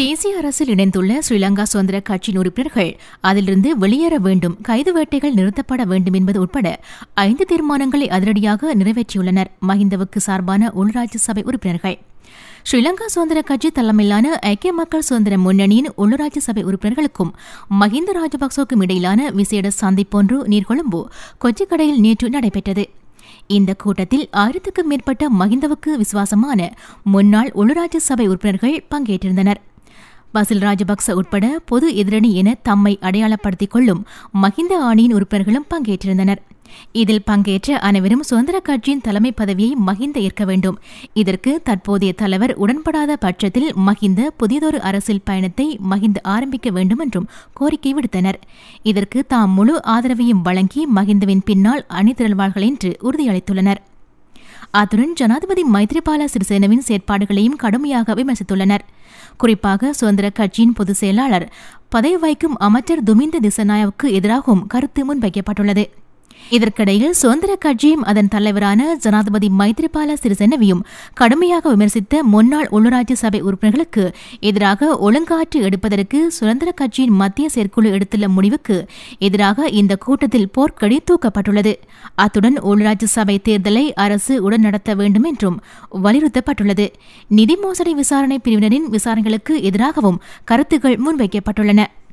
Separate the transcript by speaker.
Speaker 1: தேசிய அரசில் இணைந்துள்ள ஸ்ரீலங்கா சுதந்திர கட்சியின் உறுப்பினர்கள் அதிலிருந்து வெளியேற வேண்டும் கைது வேட்டைகள் நிறுத்தப்பட வேண்டும் என்பது உட்பட ஐந்து தீர்மானங்களை அதிரடியாக நிறைவேற்றியுள்ளனர் மஹிந்தவுக்கு சார்பான உள்ளூராட்சி சபை உறுப்பினர்கள் ஸ்ரீலங்கா சுதந்திர கட்சி தலைமையிலான ஐக்கிய மக்கள் சுதந்திர முன்னணியின் உள்ளூராட்சி சபை உறுப்பினர்களுக்கும் மஹிந்த ராஜபக்சவுக்கும் இடையிலான விசேட சந்திப்பொன்று நீர்கொழும்பு கொச்சிக்கடையில் நேற்று நடைபெற்றது இந்த கூட்டத்தில் ஆயிரத்துக்கும் மேற்பட்ட மஹிந்தவுக்கு விசுவாசமான முன்னாள் உள்ளூராட்சி சபை உறுப்பினர்கள் பங்கேற்றிருந்தனர் பசில் ராஜபக்ச உட்பட பொது எதிரணி என தம்மை அடையாளப்படுத்திக் கொள்ளும் மஹிந்த ஆணியின் உறுப்பினர்களும் பங்கேற்றிருந்தனர் இதில் பங்கேற்ற அனைவரும் சுதந்திர கட்சியின் தலைமை பதவியை மஹிந்த ஏற்க வேண்டும் இதற்கு தற்போதைய தலைவர் உடன்படாத பட்சத்தில் மஹிந்த புதியதொரு அரசியல் பயணத்தை மஹிந்த ஆரம்பிக்க வேண்டும் என்றும் கோரிக்கை விடுத்தனர் இதற்கு தாம் முழு ஆதரவையும் வழங்கி மஹிந்தவின் பின்னால் அணிதிரள்வார்கள் என்று உறுதியளித்துள்ளனர் அத்துடன் ஜனாதிபதி மைத்ரிபால சிறிசேனவின் செயற்பாடுகளையும் கடுமையாக விமர்சித்துள்ளனர் குறிப்பாக சுதந்திர கட்சியின் பொதுச் செயலாளர் பதவி வகிக்கும் அமைச்சர் துமிந்த திசநாயவுக்கு எதிராகவும் கருத்து முன்வைக்கப்பட்டுள்ளது இதற்கிடையில் சுதந்திர கட்சியும் அதன் தலைவரான ஜனாதிபதி மைத்ரிபால சிறிசேனவையும் கடுமையாக விமர்சித்த முன்னாள் உள்ளூராட்சி சபை உறுப்பினர்களுக்கு எதிராக ஒழுங்காற்று எடுப்பதற்கு சுதந்திர கட்சியின் மத்திய செயற்குழு எடுத்துள்ள முடிவுக்கு எதிராக இந்த கூட்டத்தில் போர்க்கடி தூக்கப்பட்டுள்ளது அத்துடன் உள்ளூராட்சி சபை தேர்தலை அரசு உடன் நடத்த வேண்டும் என்றும் வலியுறுத்தப்பட்டுள்ளது நிதி மோசடி விசாரணை பிரிவினரின் விசாரணைகளுக்கு எதிராகவும் கருத்துக்கள் முன்வைக்கப்பட்டுள்ளன